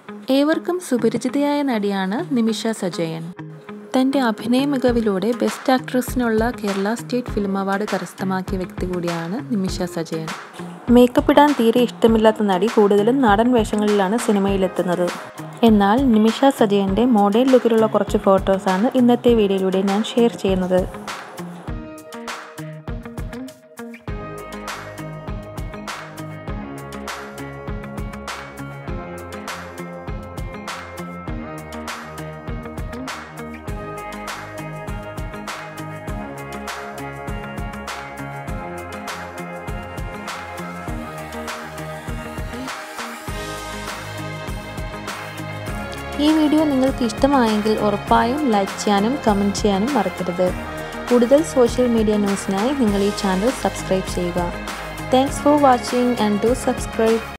ഏവർക്കും സുപരിചിതയായ നടിയാണ് നിമിഷ സജയൻ തൻ്റെ അഭിനയ മികവിലൂടെ ബെസ്റ്റ് ആക്ട്രസിനുള്ള കേരള സ്റ്റേറ്റ് ഫിലിം അവാർഡ് കരസ്ഥമാക്കിയ വ്യക്തി കൂടിയാണ് നിമിഷ സജയൻ മേക്കപ്പ് ഇടാൻ തീരെ ഇഷ്ടമില്ലാത്ത നടി കൂടുതലും നാടൻ വേഷങ്ങളിലാണ് സിനിമയിലെത്തുന്നത് എന്നാൽ നിമിഷ സജയൻ്റെ മോഡേൺ ലുക്കിലുള്ള കുറച്ച് ഫോട്ടോസാണ് ഇന്നത്തെ വീഡിയോയിലൂടെ ഞാൻ ഷെയർ ചെയ്യുന്നത് ഈ വീഡിയോ നിങ്ങൾക്ക് ഇഷ്ടമായെങ്കിൽ ഉറപ്പായും ലൈക്ക് ചെയ്യാനും കമൻറ്റ് ചെയ്യാനും മറക്കരുത് കൂടുതൽ സോഷ്യൽ മീഡിയ ന്യൂസിനായി നിങ്ങൾ ഈ ചാനൽ സബ്സ്ക്രൈബ് ചെയ്യുക thanks for watching and do subscribe